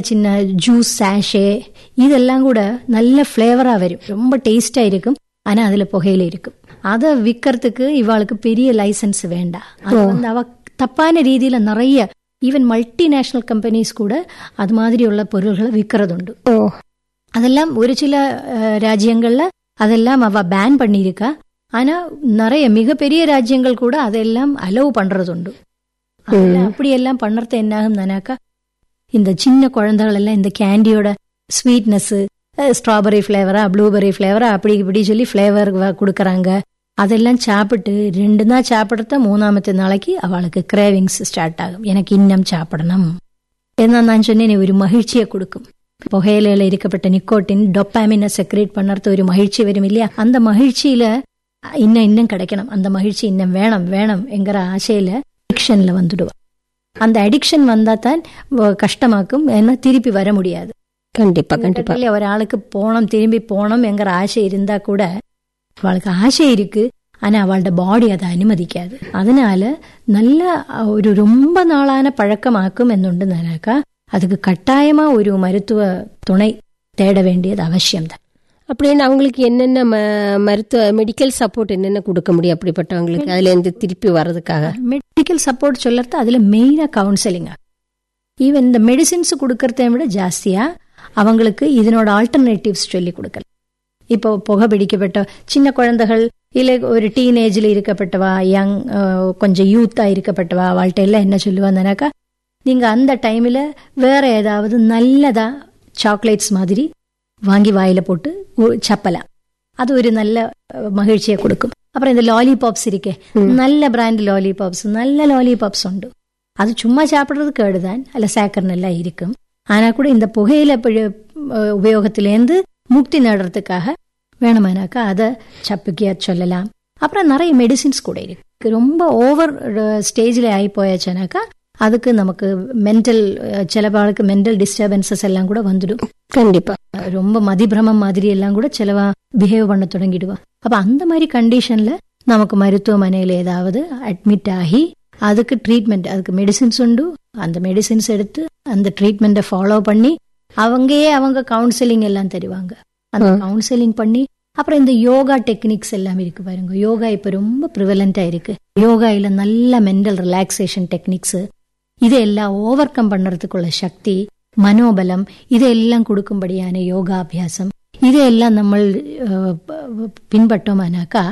சின்ன juice sachet இதெல்லாம் கூட நல்ல ஃப்ளேவரா வரும் ரொம்ப டேஸ்டா இருக்கும் ஆனா அதுல புகையில இருக்கும் அதை விற்கிறதுக்கு இவாளுக்கு பெரிய லைசன்ஸ் வேண்டாம் அது வந்து அவ தப்பான ரீதியில நிறைய ஈவன் மல்டிநேஷனல் கம்பெனிஸ் கூட அது மாதிரி உள்ள பொருள்களை விற்கிறதுண்டு ஓ அதெல்லாம் ஒரு சில அஹ், ராஜ்யங்கள்ல அதெல்லாம் அவ பேன் பண்ணியிருக்கா ஆனா நிறைய மிகப்பெரிய ராஜ்யங்கள் கூட அதெல்லாம் அலோவ் பண்றதுண்டு அதுல அப்படியெல்லாம் பண்றது என்ன ஆகும்னாக்கா இந்த சின்ன குழந்தைகள் எல்லாம் இந்த கேண்டியோட ஸ்வீட்னஸ் ஸ்ட்ராபெரி ஃப்ளேவரா ப்ளூபெர்ரி ஃப்ளேவரா அப்படி இப்படி சொல்லி ஃப்ளேவர் கொடுக்கறாங்க அதெல்லாம் சாப்பிட்டு ரெண்டு நாள் சாப்பிடுறத மூணாமത്തെ நாளைக்கு அவளுக்கு கிரேவிங்ஸ் ஸ்டார்ட் ஆகும் எனக்கு இன்னும் சாப்பிடணும் എന്നാ நான் சொன்னேன் ഒരു മഹിഴ്ചയെ കൊടുക്കും പുകയിലയിൽ ഇരിക്കപ്പെട്ട നിക്കോട്ടിൻ ഡൊപ്പാമിനെ സെക്രേറ്റ് പണ്ണർത്ത് ഒരു മഹിഴ്ചി വരുമില്ല அந்த மகிழ்ச்சியில இன்னும் இன்னும் கிடைக்கணும் அந்த மகிழ்ச்சி இன்னும் வேணும் வேணும் என்கிற ஆசையில அடிக்ஷன்ல வந்துடுவா அந்த அடிக்ஷன் வந்தா தான் வ- கஷ்டமாக்கும் ஏன்னா திருப்பி வர முடியாது கண்டிப்பா கண்டிப்பா இல்ல ഒരാൾക്ക് പോണം திரும்பி போണം என்கிற ஆசை இருந்தா கூட அவளுக்கு ஆசை இருக்கு ஆனா அவளோட பாடி அதை அனுமதிக்காது அதனால நல்ல ஒரு ரொம்ப நாளான பழக்கமாக்கும் എന്നുണ്ടെന്നാലാക്ക அதுக்கு கட்டாயமா ஒரு மருத்துவ துணை தேட வேண்டியது அவசியம்தான் அப்படின்னு அவங்களுக்கு என்னென்ன ம- மருத்துவ மெடிக்கல் சப்போர்ட் என்னென்ன கொடுக்க முடியும் அப்படிப்பட்டவங்களுக்கு அதுல இருந்து திருப்பி வர்றதுக்காக மெடிக்கல் சப்போர்ட் சொல்லறது அதுல மெயினா கவுன்சிலிங்கா ஈவன் இந்த மெடிசின்ஸ் கொடுக்கறதை விட ஜாஸ்தியா அவங்களுக்கு இதனோட ஆல்டர்னேட்டிவ்ஸ் சொல்லி கொடுக்கல இப்போ புகை பிடிக்கப்பட்ட சின்ன குழந்தைகள் இல்ல ஒரு டீனேஜ்ல இருக்கப்பட்டவா யங் கொஞ்சம் யூத்தா இருக்கப்பட்டவா அவள்கிட்ட எல்லாம் என்ன சொல்லுவாங்கன்னாக்கா நீங்க அந்த டைம்ல வேற ஏதாவது நல்லதா சாக்லேட்ஸ் மாதிரி வாங்கி வாயில போட்டு உ- சப்பலாம் அது ஒரு நல்ல அஹ், மகிழ்ச்சியை கொடுக்கும் அப்புறம் இந்த லாலிபாப்ஸ் இருக்கே நல்ல பிராண்ட் லாலிபாப்ஸ் நல்ல லாலிபாப்ஸ் உண்டு அது சும்மா சாப்பிடுறது கேடுதான் அல்ல சேக்கர் எல்லாம் இருக்கும் ஆனா கூட இந்த புகையில பிழ- அஹ், உபயோகத்திலேருந்து முக்தி நேடுறதுக்காக வேணுமானாக்கா அதை சப்புக்கியா சொல்லலாம் அப்புறம் நிறைய மெடிசின்ஸ் கூட இருக்கு ரொம்ப ஓவர் ஸ்டேஜில் ஆகி போயாச்சுனாக்கா அதுக்கு நமக்கு மென்டல் சில ஆளுக்கு மென்டல் டிஸ்டர்பன்சஸ் எல்லாம் கூட வந்துடும் கண்டிப்பா ரொம்ப மதிபிரமம் மாதிரி எல்லாம் கூட சிலவா பிஹேவ் பண்ண தொடங்கிடுவா அப்ப அந்த மாதிரி கண்டிஷன்ல நமக்கு மருத்துவமனையில ஏதாவது அட்மிட் ஆகி அதுக்கு ட்ரீட்மெண்ட் அதுக்கு மெடிசின்ஸ் உண்டு அந்த மெடிசின்ஸ் எடுத்து அந்த ட்ரீட்மெண்ட்டை ஃபாலோ பண்ணி அவங்கயே அவங்க கவுன்சிலிங் எல்லாம் தருவாங்க அந்த கவுன்சிலிங் பண்ணி அப்புறம் இந்த யோகா டெக்னிக்ஸ் எல்லாம் இருக்கு பாருங்க யோகா இப்ப ரொம்ப ப்ரிவலண்டா இருக்கு யோகாயில நல்ல மென்டல் ரிலாக்ஸேஷன் டெக்னிக்ஸ் இதையெல்லாம் ஓவர் கம் பண்றதுக்குள்ள சக்தி மனோபலம் இதையெல்லாம் கொடுக்கும்படியான யோகாபியாசம் இதையெல்லாம் நம்ம அஹ், ப- பின்பற்றோமானாக்கா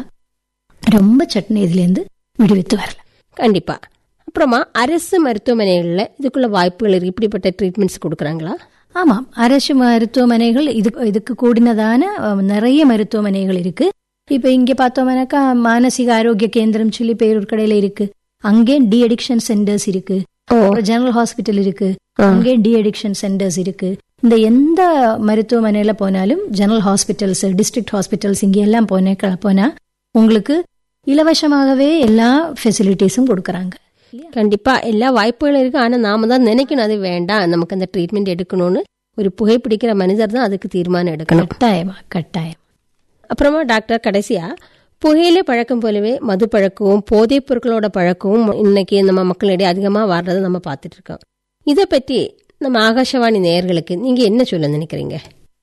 ரொம்ப சட்னி இதுல இருந்து விடுவித்து வரலாம் கண்டிப்பா அப்புறமா அரசு மருத்துவமனைகள்ல இதுக்குள்ள வாய்ப்புகள் இருக்கு இப்படிப்பட்ட ட்ரீட்மெண்ட்ஸ் கொடுக்குறாங்களா ஆமாம் அரசு மருத்துவமனைகள் இது இதுக்கு கூடினதான அஹ், நிறைய மருத்துவமனைகள் இருக்கு இப்ப இங்க பார்த்தோம்னாக்கா மானசிக ஆரோக்கிய கேந்திரம் சொல்லி பேரூர் கடையில இருக்கு அங்கே டி அடிக்ஷன் சென்டர்ஸ் இருக்கு அப்புறம் ஜெனரல் ஹாஸ்பிட்டல் இருக்கு அங்கே டி அடிக்ஷன் சென்டர்ஸ் இருக்கு இந்த எந்த மருத்துவமனையில போனாலும் ஜெனரல் ஹாஸ்பிட்டல்ஸ் டிஸ்ட்ரிக்ட் ஹாஸ்பிட்டல்ஸ் இங்க எல்லாம் போன போனா உங்களுக்கு இலவசமாகவே எல்லா ஃபெசிலிட்டிஸும் கொடுக்கறாங்க கண்டிப்பா எல்லா வாய்ப்புகளும் இருக்கு ஆனா நாம தான் நினைக்கணும் அது வேண்டாம் நமக்கு அந்த ட்ரீட்மெண்ட் எடுக்கணும்னு ஒரு புகைப்பிடிக்கிற மனிதர் தான் அதுக்கு தீர்மானம் எடுக்கணும் கட்டாயமா கட்டாயம் அப்புறமா டாக்டர் கடைசியா புகையிலை பழக்கம் போலவே மது பழக்கமும் போதைப் பொருட்களோட பழக்கமும் இன்னைக்கு நம்ம மக்களிடையே அதிகமா வர்றதை நம்ம பார்த்துட்டு இருக்கோம் இதை பற்றி நம்ம ஆகாஷவாணி நேயர்களுக்கு நீங்க என்ன சொல்ல நினைக்கிறீங்க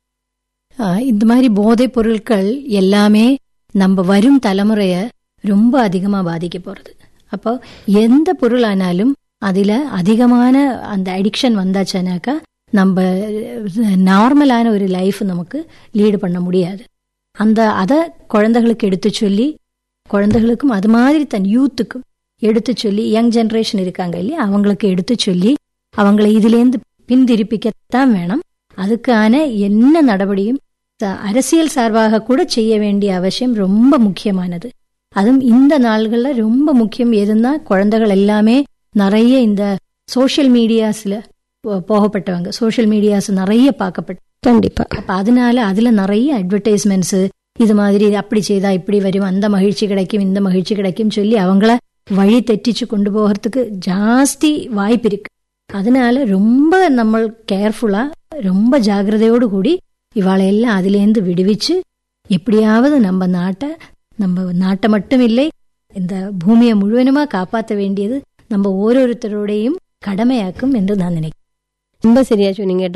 ஆஹ் இந்த மாதிரி போதைப் பொருட்கள் எல்லாமே நம்ம வரும் தலைமுறைய ரொம்ப அதிகமா பாதிக்க போறது அப்போ எந்த பொருளானாலும் அதுல அதிகமான அந்த அடிக்ஷன் வந்தாச்சுனாக்கா நம்ம நார்மலான ஒரு லைஃப் நமக்கு லீடு பண்ண முடியாது அந்த அதை குழந்தைகளுக்கு எடுத்து சொல்லி குழந்தைகளுக்கும் அது மாதிரி தன் யூத்துக்கும் எடுத்து சொல்லி யங் ஜெனரேஷன் இருக்காங்க இல்லையா அவங்களுக்கு எடுத்து சொல்லி அவங்களை இதுலேருந்து பின்திருப்பிக்கத்தான் வேணும் அதுக்கான என்ன நடவடியும் ச- அரசியல் சார்பாக கூட செய்ய வேண்டிய அவசியம் ரொம்ப முக்கியமானது அதுவும் இந்த நாள்கள்ல ரொம்ப முக்கியம் எதுன்னா குழந்தைகள் எல்லாமே நிறைய இந்த சோஷியல் மீடியாஸ்ல போ- போகப்பட்டவங்க சோஷியல் மீடியாஸ் நிறைய பார்க்கப்பட்ட கண்டிப்பா அப்ப அதனால அதுல நிறைய அட்வர்டைஸ்மெண்ட்ஸ் இது மாதிரி அப்படி செய்தா இப்படி வரும் அந்த மகிழ்ச்சி கிடைக்கும் இந்த மகிழ்ச்சி கிடைக்கும் சொல்லி அவங்கள வழி தெറ്റിச்சு கொண்டு போகிறதுக்கு ஜாஸ்தி வாய்ப்பு இருக்கு அதனால ரொம்ப நம்ம கேர்ஃபுல்லா ரொம்ப ஜாக்கிரதையோடு கூடி இவாளை எல்லாம் அதுலேருந்து விடுவிச்சு எப்படியாவது நம்ம நாட்டை நம்ம நாட்டை மட்டும் இல்லை இந்த பூமியை முழுவதுமா காப்பாற்ற வேண்டியது நம்ம ஓரோருத்தருடையும் கடமையாக்கும் என்று நான் நினைக்கிறேன் ரொம்ப சரியா சொன்னீங்க